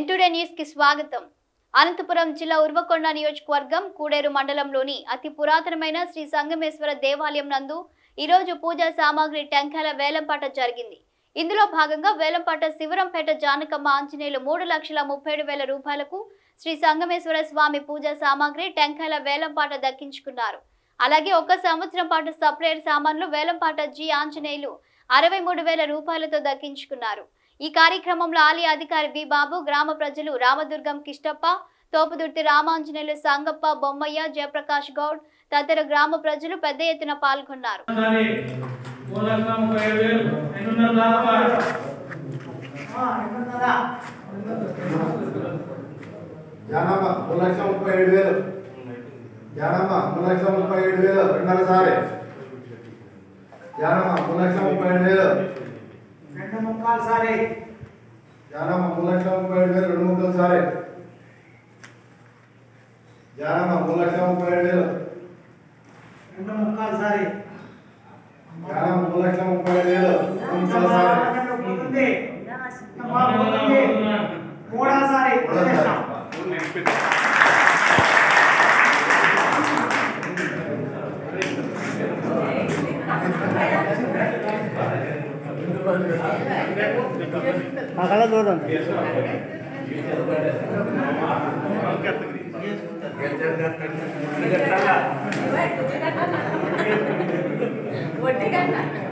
ఎన్టుడే news కి స్వాగతం అనంతపురం జిల్లా ఉర్వకొండ నియోజకవర్గం కూడేరు మండలంలోని అతి పురాతనమైన శ్రీ సంగమేశ్వర దేవాలయం నందు ఈరోజు పూజా సామాగ్రి టెంకాయల వేలంపాట జరిగింది ఇందులో భాగంగా వేలంపాట శివరంపేట జానకమ్మ ఆంజనేయులు మూడు లక్షల ముప్పై ఏడు వేల రూపాయలకు శ్రీ సంగమేశ్వర స్వామి పూజా సామాగ్రి టెంకాయల వేలంపాట దక్కించుకున్నారు అలాగే ఒక సంవత్సరం పాటు సపరేట్ సామాన్లు వేలంపాట జి ఆంజనేయులు అరవై మూడు వేల రూపాయలతో దక్కించుకున్నారు ఈ కార్యక్రమంలో ఆలయ అధికారి బి బాబు గ్రామ ప్రజలు రామదుర్గం కిష్టప్ప తోపుదుర్తి రామాంజనేయులు సంగప్ప బొమ్మయ్య జయప్రకాష్ గౌడ్ తదితర గ్రామ ప్రజలు పెద్ద ఎత్తున పాల్గొన్నారు ఒకసారి మూడు లక్షల ముప్పై ఏడు వేలు రెండున్నర దాకా జానమ్మ మూడు లక్షల ముప్పై ఏడు వేలు జానమ్మ మూడు లక్షల ముప్పై ఏడు వేలు రెండున్నర సారే జానమ్మ మూడు లక్షల ముప్పై ఏడు వేలు రెండు ముక్కాలు సారి జానమ్మ మూడు లక్షల ముప్పై ఏడు వేలు రెండు ముక్కలు సారే జానమ్మ మూడు లక్షల ముప్పై ఏడు వేలు రెండు ముక్కాలు సారి జానమ్మ మూడు లక్షల ముప్పై ఏడు వేలు రెండు ముక్కలు సారే పోతుంది పోతుంది మూడో సారి వదిలేస్తాం. వడ్డీ కన్నా